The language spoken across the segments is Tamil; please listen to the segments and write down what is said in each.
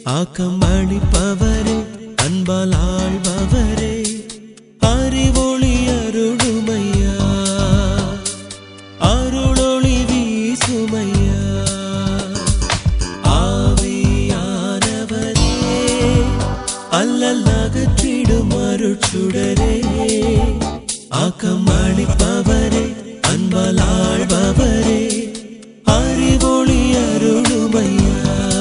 ஆக்கம் அளிப்பவரே அன்பால் ஆழ்பவரே அறிவொளி அருளுமையா அருளொளி வீசுமையா ஆவியானவரே அல்லல் அகற்றிடும் அருட்சுடரே ஆக்கம் அளிப்பவரே அன்பால் ஆழ்பவரே அறிவொளி அருளுமையா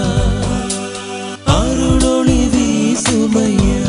அருளொளி வீசுமையா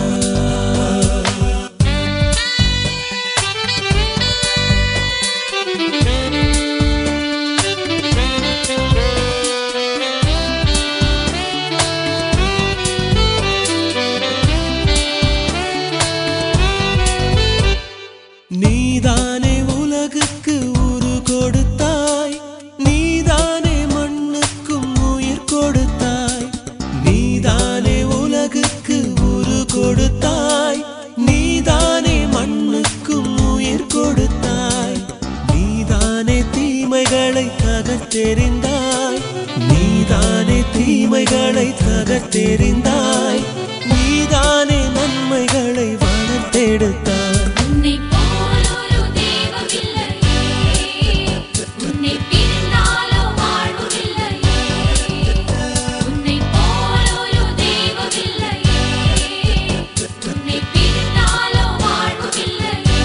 நீதானே உலகுக்கு உரு கொடுத்தாய் நீதானே மண்ணுக்கும் உயிர் கொடுத்தாய் நீதானே உலகுக்கு உரு கொடுத்தாய் நீதானே மண்ணுக்கும் உயிர் கொடுத்தாய் நீதானே தீமைகளை தகர்த்தெறிந்தாய் நீதானே தீமைகளை தகர்த்தெறிந்தாய் நீதானே நன்மைகளை வளர்த்தெடுத்தாய் உன்னை போலொரு தெய்வமில்லையே உன்னை பிரிந்தாலோ வாழ்வுமில்லையே உன்னை போலொரு தெய்வமில்லையே உன்னை பிரிந்தாலோ வாழ்வுமில்லையே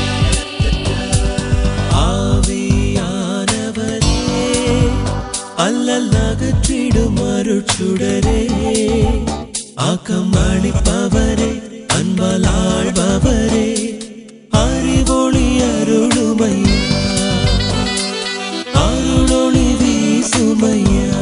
ஆவியானவரே அல்லல் அகற்றிடும் அருட்சுடரே ஆக்கம் அளிப்பவரே அன்பால் ஆழ்பவரே அறிவொளி அருளுமையா அருளொளி வீசுமையா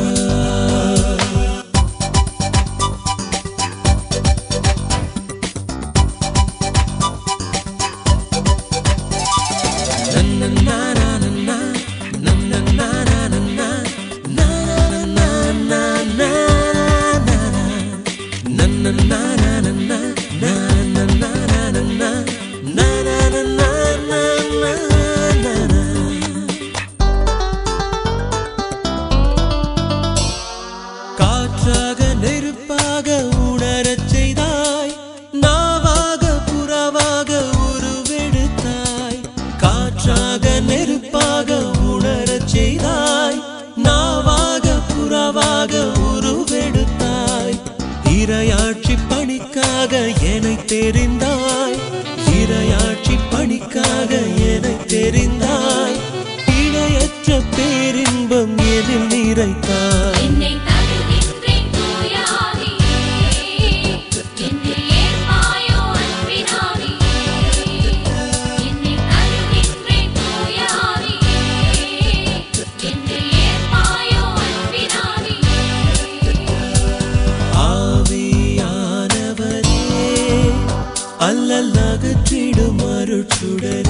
காற்றாக நெருப்பாக உணரச் செய்தாய் நாவாக புறவாக உருவெடுத்தாய் காற்றாக நெருப்பாக உணரச் செய்தாய் நாவாக புறவாக உருவெடுத்தாய் இரையாட்சி பணிக்காக என்னை தெரிந்தாய் இரையாட்சி பணிக்காக என்னை தெரிந்தாய் இணையற்ற பேரின்பம் எதில் நிறைத்தாய் என்னை தருகின்றேன் தூய ஆவியே என்னை ஏற்பாயோ அன்பினாவியே என்னை தருகின்றேன் தூய ஆவியே என்னை ஏற்பாயோ அன்பினாவியே ஆவியானவரே அல்லல் அகற்றிடும் அருட்சுடரே